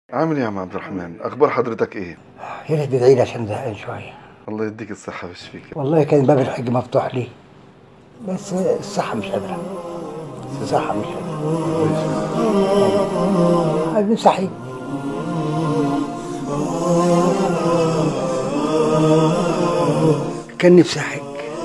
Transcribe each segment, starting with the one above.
عامل ايه يا عم عبد الرحمن اخبار حضرتك ايه يا ريت تدعي لي عشان زهقان شويه الله يديك الصحه ويشفيك والله كان باب الحج مفتوح لي بس الصحه مش قادره الصحه مش قادره عايزين صحي كان نفسي احج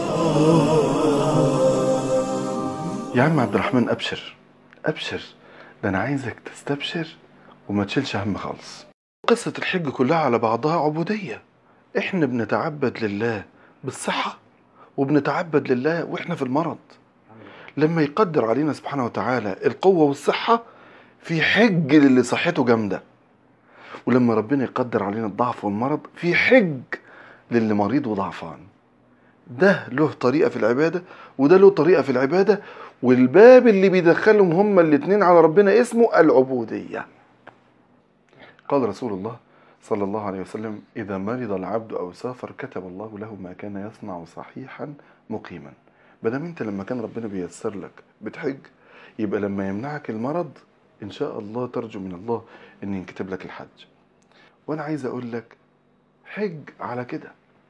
يا عم عبد الرحمن ابشر ابشر ده انا عايزك تستبشر وما تشيلش هم خالص قصة الحج كلها على بعضها عبودية احنا بنتعبد لله بالصحة وبنتعبد لله واحنا في المرض لما يقدر علينا سبحانه وتعالى القوة والصحة في حج للي صحته جامدة ولما ربنا يقدر علينا الضعف والمرض في حج للي مريض وضعفان ده له طريقة في العبادة وده له طريقة في العبادة والباب اللي بيدخلهم هما الاتنين على ربنا اسمه العبودية قال رسول الله صلى الله عليه وسلم إذا مرض العبد أو سافر كتب الله له ما كان يصنع صحيحا مقيما بدل انت لما كان ربنا بيسر لك بتحج يبقى لما يمنعك المرض إن شاء الله ترجو من الله إن ينكتب لك الحج وأنا عايز أقول لك حج على كده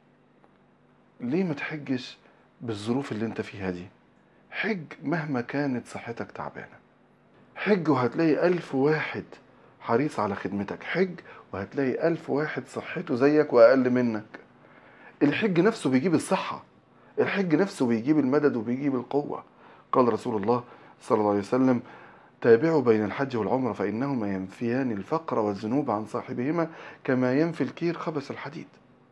ليه ما تحجش بالظروف اللي انت فيها دي حج مهما كانت صحتك تعبانة حج وهتلاقي ألف واحد حريص على خدمتك حج وهتلاقي ألف واحد صحته زيك وأقل منك الحج نفسه بيجيب الصحة الحج نفسه بيجيب المدد وبيجيب القوة قال رسول الله صلى الله عليه وسلم تابعوا بين الحج والعمرة فإنهما ينفيان الفقر والذنوب عن صاحبهما كما ينفي الكير خبث الحديد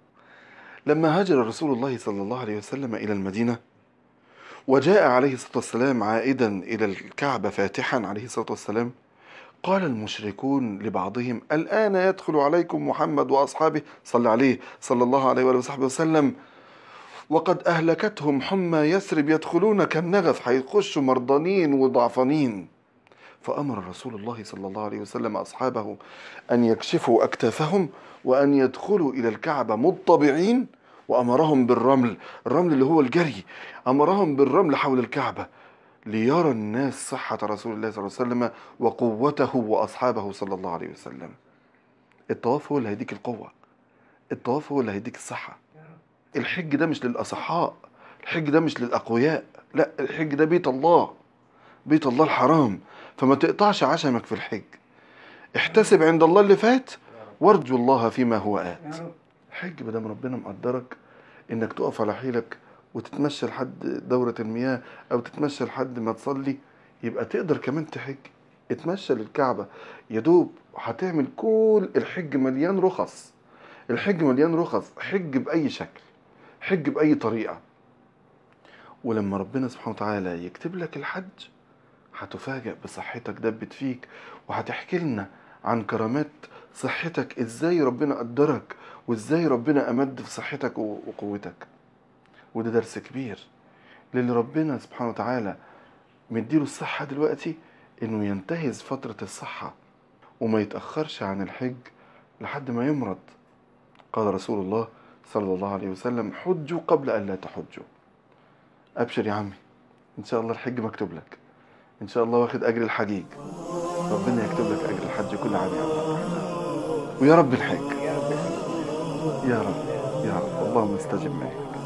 لما هاجر رسول الله صلى الله عليه وسلم إلى المدينة وجاء عليه الصلاة والسلام عائدا إلى الكعبة فاتحا عليه الصلاة والسلام قال المشركون لبعضهم الآن يدخل عليكم محمد وأصحابه صلى عليه صلى الله عليه وآله وصحبه وسلم وقد أهلكتهم حمى يثرب يدخلون كالنغف هيخشوا مرضانين وضعفانين فأمر رسول الله صلى الله عليه وسلم أصحابه أن يكشفوا أكتافهم وأن يدخلوا إلى الكعبة مضطبعين وأمرهم بالرمل الرمل اللي هو الجري أمرهم بالرمل حول الكعبة ليرى الناس صحة رسول الله صلى الله عليه وسلم وقوته وأصحابه صلى الله عليه وسلم الطواف هو اللي هيديك القوة الطواف هو اللي هيديك الصحة الحج ده مش للأصحاء الحج ده مش للأقوياء لا الحج ده بيت الله بيت الله الحرام فما تقطعش عشمك في الحج احتسب عند الله اللي فات وارجو الله فيما هو آت الحج بدل ربنا مقدرك انك تقف على حيلك وتتمشى لحد دورة المياه او تتمشى لحد ما تصلي يبقى تقدر كمان تحج اتمشى للكعبة يا دوب هتعمل كل الحج مليان رخص الحج مليان رخص حج بأي شكل حج بأي طريقة ولما ربنا سبحانه وتعالى يكتب لك الحج هتفاجأ بصحتك دبت فيك وهتحكي لنا عن كرامات صحتك ازاي ربنا قدرك وازاي ربنا امد في صحتك وقوتك وده درس كبير للي ربنا سبحانه وتعالى مديله الصحة دلوقتي انه ينتهز فترة الصحة وما يتأخرش عن الحج لحد ما يمرض قال رسول الله صلى الله عليه وسلم حجوا قبل أن لا تحجوا أبشر يا عمي إن شاء الله الحج مكتوب لك إن شاء الله واخد أجر الحجيج ربنا يكتب لك أجر الحج كل عام يا عبد الرحمن ويا رب الحج يا رب يا رب يا رب اللهم استجب منك